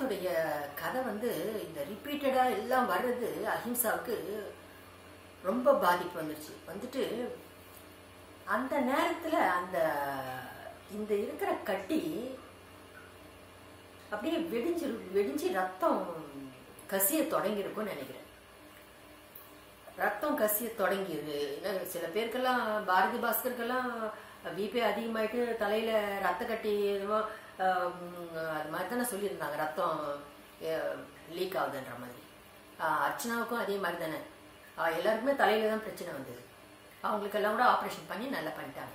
படத்துடைய கதை வந்து இந்த ரிப்பீட்டடா எல்லாம் வர்றது அஹிம்சாவுக்கு ரொம்ப பாதிப்பு வந்துருச்சு வந்துட்டு அந்த நேரத்துல அந்த இந்த இருக்கிற கட்டி அப்படியே வெடிஞ்சு வெடிஞ்சு ரத்தம் கசிய தொடங்கியிருக்கும்னு நினைக்கிறேன் ரத்தம் கசிய தொடங்கிடுது ஏன்னா சில பேருக்கெல்லாம் பாரதி பாஸ்கருக்கெல்லாம் பிபி அதிகமாயிட்டு தலையில ரத்த கட்டி என்னமோ ஆம், அது மாதிரி தானே சொல்லியிருந்தாங்க ரத்தம் லீக் ஆகுதுன்ற மாதிரி ஆஹ், அர்ச்சனாவுக்கும் அதே மாதிரி தானே ஆஹ், எல்லாருக்குமே தலையில தான் பிரச்சனை வந்தது அவங்களுக்கெல்லாம் கூட ஆப்ரேஷன் பண்ணி நல்லா பண்ணிட்டாங்க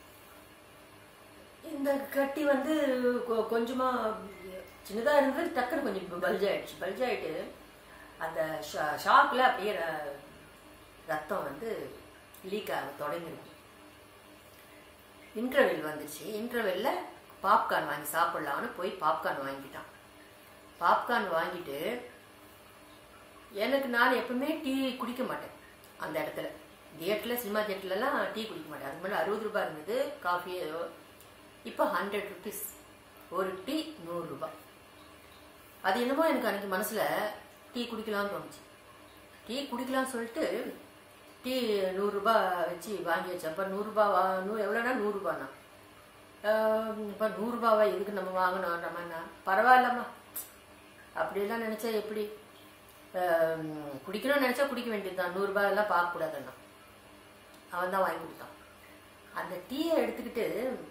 இந்த கட்டி வந்து கொ- கொஞ்சமா சின்னதா இருந்தது டக்குன்னு கொஞ்சம் பல்ஜ் ஆயிடுச்சு பல்ஜ் ஆயிட்டு அந்த ஷாக்ல அப்படியே ர- ரத்தம் வந்து லீக் ஆக தொடங்கிடும் இன்டர்வெல் வந்துச்சு இன்டர்வெல்ல பாப்கார்ன் வாங்கி சாப்பிடலாம்னு போய் பாப்கார்ன் வாங்கிட்டான் பாப்கார்ன் வாங்கிட்டு எனக்கு நான் எப்பவுமே டீ குடிக்க மாட்டேன் அந்த இடத்துல தியேட்டர்ல சினிமா தியேட்டர்லலாம் டீ குடிக்க மாட்டேன் அதுக்கு மேலே அறுபது ரூபாய் இருந்தது காஃபி ஏதோ இப்போ ஹண்ட்ரட் ருபீஸ் ஒரு டீ நூறு ரூபாய் அது என்னமோ எனக்கு அன்னைக்கு மனசுல டீ குடிக்கலாம்னு தோணுச்சு டீ குடிக்கலாம்னு சொல்லிட்டு டீ நூறுரூபா வச்சு வாங்கி வச்சேன் அப்போ நூறுரூபா வா நூ எவ்வளோனா நூறுரூபாண்ணா இப்போ நூறுரூபாவா எதுக்கு நம்ம வாங்கணுன்ற மாதிரிண்ணா பரவாயில்லம்மா அப்படியெல்லாம் நினச்சா எப்படி ஆம், குடிக்கணும்னு நினச்சா குடிக்க வேண்டியதுதான் நூறுரூபா எல்லாம் பார்க்கக்கூடாதுண்ணா அவன் தான் வாங்கி கொடுத்தான் அந்த டீயை எடுத்துக்கிட்டு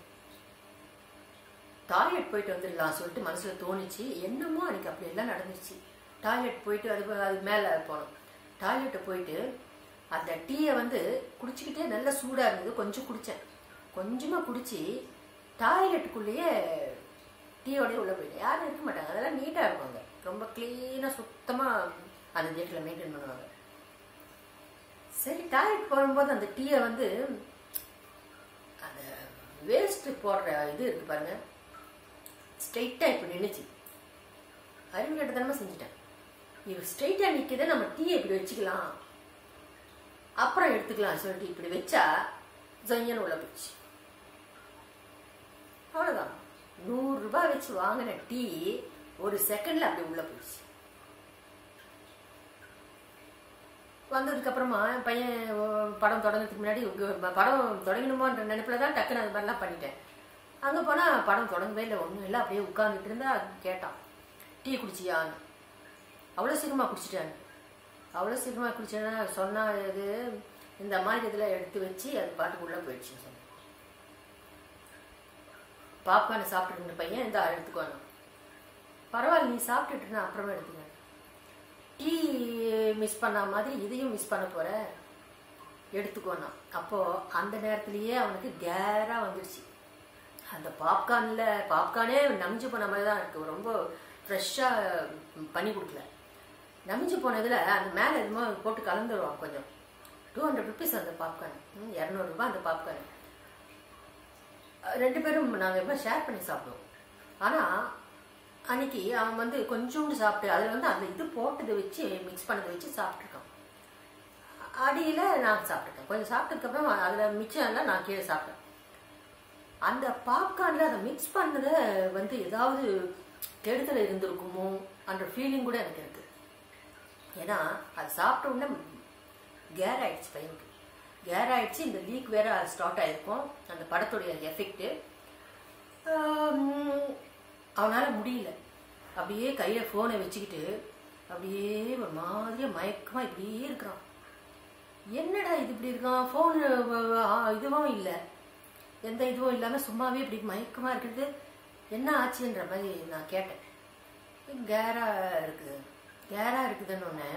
டாய்லெட் போயிட்டு வந்துடலாம் சொல்லிட்டு மனசுல தோணுச்சு என்னமோ அன்னைக்கு அப்படி எல்லாம் நடந்துச்சு டாய்லெட் போயிட்டு அது அது மேலே போனோம் டாய்லெட்டை போயிட்டு அந்த டீயை வந்து குடிச்சுக்கிட்டே நல்லா சூடாக இருந்தது கொஞ்சம் குடித்தேன் கொஞ்சமாக குடிச்சு டாய்லெட்டுக்குள்ளேயே டீயோடய உள்ளே போயிட்டேன் யாரும் இருக்க மாட்டாங்க அதெல்லாம் நீட்டாக இருப்பாங்க ரொம்ப க்ளீனாக சுத்தமாக அந்த ஜெட்டில் மெயின்டைன் பண்ணுவாங்க சரி டாய்லெட் போகும்போது அந்த டீயை வந்து அந்த வேஸ்ட் போடுற இது இருக்கு பாருங்க ஸ்ட்ரைட்டா இப்படி நின்னுச்சு அறிவு கட்டத்தனமா செஞ்சுட்டேன் இது ஸ்ட்ரைட்டா நிக்குது நம்ம டீயை இப்படி வச்சுக்கலாம் அப்புறம் எடுத்துக்கலாம் சொல்லிட்டு இப்படி வச்சா ஜொய்யன்னு உள்ள போச்சு அவ்வளவுதான் நூறு ரூபாய் வச்சு வாங்கின டீ ஒரு செகண்ட்ல அப்படி உள்ள போச்சு வந்ததுக்கு அப்புறமா என் பையன் ஓ, படம் தொடங்குறதுக்கு முன்னாடி உங்க- படம் தொடங்கணுமோன்ற நினைப்புல தான் டக்குன்னு அது மாதிரிலாம் பண்ணிட்டேன் அங்க போனா படம் தொடங்கவே இல்லை ஒண்ணும் இல்லை அப்படியே உட்கார்ந்துட்டு இருந்தா கேட்டான் டீ குடிச்சியான்னு அவ்வளோ சீக்கிரமா குடிச்சிட்டான்னு அவ்வளோ சீக்கிரமா குடிச்சேன்னா சொன்னா இது இந்த மாதிரி இதுல எடுத்து வச்சு அது பாட்டுக்கு உள்ள போயிடுச்சுன்னு சொன்னேன் பாப்கார்னை சாப்பிட்டுட்டு இருந்த பையன் இந்த எடுத்துக்கோணும் பரவாயில்ல நீ சாப்பிட்டுட்டு இருந்தா அப்புறமா எடுத்துக்க டீ மிஸ் பண்ண மாதிரி இதையும் மிஸ் பண்ண போற எடுத்துக்கோனா அப்போ அந்த நேரத்திலேயே அவனுக்கு கேரா வந்துடுச்சு அந்த பாப்கார்ன்ல பாப்கார்னே நமிஞ்சு போன மாதிரி தான் இருக்கு ரொம்ப ஃப்ரெஷ்ஷா பண்ணி கொடுக்கல நமிஞ்சு போனதுல அந்த மேல எதுமோ போட்டு கலந்துருவான் கொஞ்சம் டூ ஹண்ட்ரட் ருபீஸ் அந்த பாப்கார்ன் இரநூறுபா அந்த பாப்கார்ன் ரெண்டு பேரும் நாங்கள் எப்போ ஷேர் பண்ணி சாப்பிடுவோம் ஆனால் அன்னைக்கு அவன் வந்து கொஞ்சோண்டு சாப்பிட்டு அதில் வந்து அந்த இது போட்டதை வச்சு மிக்ஸ் பண்ணதை வச்சு சாப்பிட்ருக்கான் அடியில் நான் சாப்பிட்டுருக்கேன் கொஞ்சம் சாப்பிட்டதுக்கப்புறம் அதில் மிச்சம் எல்லாம் நான் கீழே சாப்பிட்டேன் அந்த பாப்கார்னில் அதை மிக்ஸ் பண்ணதை வந்து ஏதாவது கெடுதல் இருந்திருக்குமோ அந்த ஃபீலிங் கூட எனக்கு இருக்கு ஏன்னா அது சாப்பிட்ட உடனே கேர் ஆயிடுச்சு பையனுக்கு கேர் ஆயிடுச்சு இந்த லீக் வேற ஸ்டார்ட் ஆயிருக்கும் அந்த படத்துடைய எஃபெக்ட் அவனால முடியல அப்படியே கையில போனை வச்சுக்கிட்டு அப்படியே ஒரு மாதிரியா மயக்கமா இப்படியே இருக்கிறான் என்னடா இது இப்படி இருக்கான் ஃபோன் இதுவும் இல்லை எந்த இதுவும் இல்லாம சும்மாவே இப்படி மயக்கமா இருக்குது என்ன ஆச்சுன்ற மாதிரி நான் கேட்டேன் கேரா இருக்குது கேரா இருக்குதுன்னு ஒன்று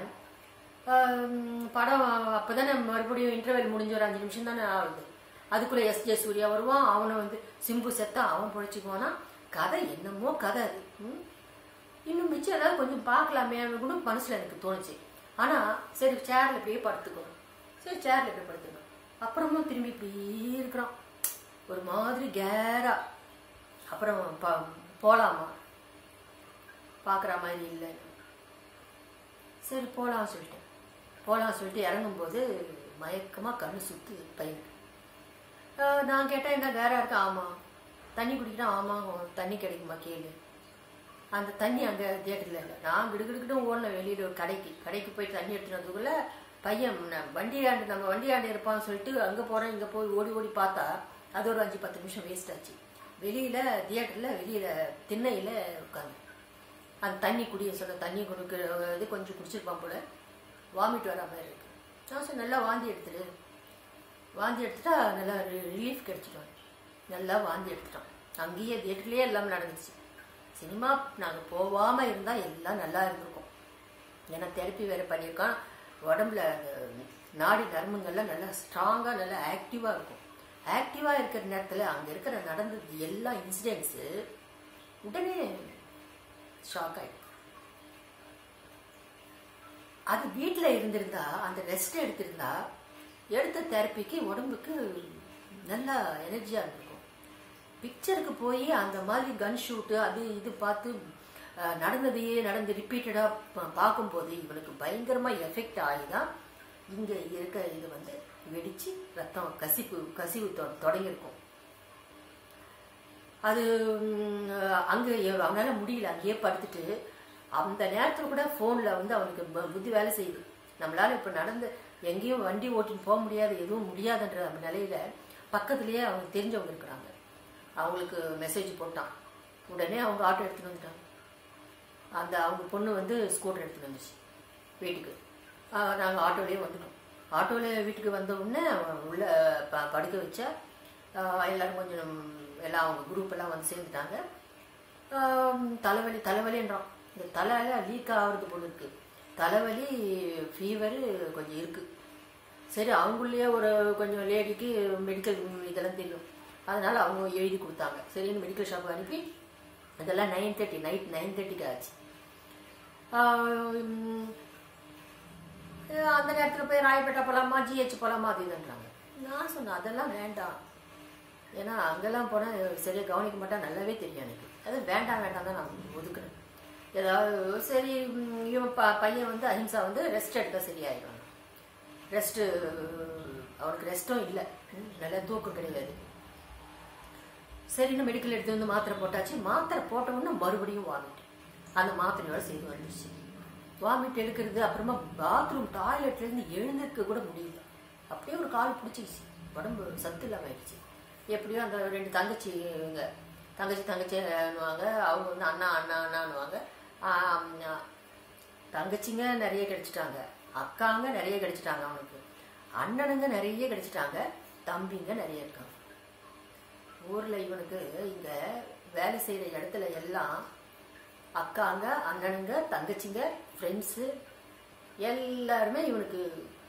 படம் அப்போதானே மறுபடியும் இன்டர்வெல் முடிஞ்ச ஒரு அஞ்சு நிமிஷம் தானே ஆகுது அதுக்குள்ள எஸ் ஜே சூர்யா வருவான் அவனை வந்து சிம்பு செத்தா அவன் பொழைச்சிக்குவானா கதை என்னமோ கதை அது ம்? இன்னும் மிச்சம் ஏதாவது கொஞ்சம் பார்க்கலாமே கூட மனசுல எனக்கு தோணுச்சு ஆனா சரி சேர்ல இப்படியே படுத்துக்கோ சரி சேர்ல இப்படி படுத்துக்கோ அப்புறமும் திரும்பி இப்படியே இருக்கிறான் ஒரு மாதிரி கேரா அப்புறம் ப- போலாமா பார்க்குற மாதிரி இல்லை சரி போலாம் சொல்லிட்டேன் போலாம் சொல்லிட்டு இறங்கும்போது மயக்கமா கண்ணு சுத்து பையனுக்கு ஆஹ் நான் கேட்டேன் என்ன வேற இருக்கு ஆமா தண்ணி குடிக்கிறேன் ஆமா உன் தண்ணி கிடைக்குமா கேளு அந்த தண்ணி அங்கே தியேட்டரில் இல்லை நான் கிடுகிடுக்கிட்டும் ஓடல வெளியில் ஒரு கடைக்கு கடைக்கு போயிட்டு தண்ணி எடுத்துட்டு வந்ததுக்குள்ள பையன் ந- வண்டியாண்டு நம்ம வண்டியாண்டு இருப்பான்னு சொல்லிட்டு அங்கே போகிறேன் இங்கே போய் ஓடி ஓடி பார்த்தா அது ஒரு அஞ்சு பத்து நிமிஷம் வேஸ்ட் ஆச்சு வெளியில் தியேட்டரில் வெளியில் திண்ணையில் உட்காந்து அந்த தண்ணி குடிய சொல்ல தண்ணி கொடுக்குற இது கொஞ்சம் குடிச்சிருப்பான் போல வாமிட் வர மாதிரி இருக்கு நான் சொன்னேன், நல்லா வாந்தி எடுத்துரு வாந்தி எடுத்துட்டா நல்லா ரிலீஃப் கிடைச்சிடும் நல்லா வாந்தி எடுத்துட்டோம் அங்கேயே தியேட்டர்லேயே எல்லாம் நடந்துச்சு சினிமா நாங்கள் போகாமல் இருந்தால் எல்லாம் நல்லா இருந்திருக்கும் ஏன்னா தெரப்பி வேறு பண்ணியிருக்கான் உடம்புல அந்த நாடி நரம்புங்கள்லாம் நல்லா ஸ்ட்ராங்காக நல்லா ஆக்டிவாக இருக்கும் ஆக்டிவாக இருக்கிற நேரத்தில் அங்கே இருக்கிற நடந்தது எல்லா இன்சிடென்ட்ஸு உடனே ஷாக் ஆயிடும் அது வீட்டில் இருந்திருந்தா அந்த ரெஸ்ட் எடுத்திருந்தா எடுத்த தெரப்பிக்கு உடம்புக்கு நல்லா எனர்ஜியாக இருந்திருக்கும் பிக்சருக்கு போய் அந்த மாதிரி கன் ஷூட்டு அது இது பார்த்து அஹ், நடந்ததையே நடந்து ரிப்பீட்டடாக பார்க்கும்போது இவனுக்கு பயங்கரமாக எஃபெக்ட் ஆகி தான் இங்கே இருக்க இது வந்து வெடித்து ரத்தம் கசிப்பு கசிவு தொ- தொடங்கியிருக்கும் அது ம், அங்கே அவனால முடியல அங்கேயே படுத்துட்டு அந்த நேரத்தில் கூட ஃபோனில் வந்து அவனுக்கு பு- புத்தி வேலை செய்யுது நம்மளால இப்போ நடந்து எங்கேயும் வண்டி ஓட்டின்னு போக முடியாது எதுவும் முடியாதுன்ற அந்த நிலையில பக்கத்துலேயே அவங்க தெரிஞ்சவங்க இருக்கிறாங்க அவங்களுக்கு மெசேஜ் போட்டான் உடனே அவங்க ஆட்டோ எடுத்துட்டு வந்துட்டாங்க அந்த அவங்க பொண்ணு வந்து ஸ்கூட்டர் எடுத்துட்டு வந்துச்சு வீட்டுக்கு நாங்கள் ஆட்டோலேயே வந்துட்டோம் ஆட்டோவில் வீட்டுக்கு வந்த உடனே உள்ள ப படுக்க வச்சா ஆஹ் எல்லாரும் கொஞ்சம் எல்லாம் அவங்க குரூப் எல்லாம் வந்து சேர்ந்துட்டாங்க ஆஹ் தலைவலி தலைவலின்றான் இந்த தலையில லீக் ஆகுறது போல இருக்கு தலைவலி ஃபீவரு கொஞ்சம் இருக்கு சரி அவங்களுடைய ஒரு கொஞ்சம் லேடிக்கு மெடிக்கல் இதெல்லாம் தெரியும் அதனால அவங்க எழுதி கொடுத்தாங்க சரின்னு மெடிக்கல் ஷாப்புக்கு அனுப்பி அதெல்லாம் நைன் தேர்ட்டி நைட் நைன் தேர்ட்டிக்கு ஆச்சு ஆஹ் உம் அந்த நேரத்தில் போய் ராயப்பேட்டை போகலாமா ஜிஹெச் போகலாமா அது இதுன்றாங்க நான் சொன்னேன் அதெல்லாம் வேண்டாம் ஏன்னா அங்கெல்லாம் போனால் சரியாக கவனிக்க மாட்டா நல்லாவே தெரியும் எனக்கு அது வேண்டாம் வேண்டாம் தான் நான் ஒதுக்குறேன் ஏதாவது சரி உம், இவன் ப பையன் வந்து அஹிம்சா வந்து ரெஸ்ட் எடுத்தால் சரியாயிடும் ரெஸ்ட்டு அவனுக்கு ரெஸ்ட்டும் இல்லை உம், நல்லா தூக்கம் கிடையாது சரின்னு மெடிக்கல் எடுத்து வந்து மாத்திரை போட்டாச்சு மாத்திரை போட்ட உடனே மறுபடியும் வாமிட் அந்த மாத்திரையோட செய்து வந்துருச்சு வாமிட் எடுக்கிறது அப்புறமா பாத்ரூம் டாய்லெட்ல இருந்து எழுந்திருக்க கூட முடியல அப்படியே ஒரு கால் பிடிச்சிக்கிச்சு உடம்பு சத்து இல்லாம ஆயிடுச்சு எப்படியோ அந்த ரெண்டு தங்கச்சி இவங்க தங்கச்சி தங்கச்சின்னுவாங்க அவங்க வந்து அண்ணா அண்ணா அண்ணான்னுவாங்க ஆம், தங்கச்சிங்க நிறைய கிடைச்சிட்டாங்க அக்காங்க நிறைய கிடைச்சிட்டாங்க அவனுக்கு அண்ணனுங்க நிறைய கிடைச்சிட்டாங்க தம்பிங்க நிறைய இருக்காங்க ஊர்ல இவனுக்கு இங்க வேலை செய்யற இடத்துல எல்லாம் அக்காங்க அண்ணனுங்க தங்கச்சிங்க ஃப்ரெண்ட்ஸு எல்லாருமே இவனுக்கு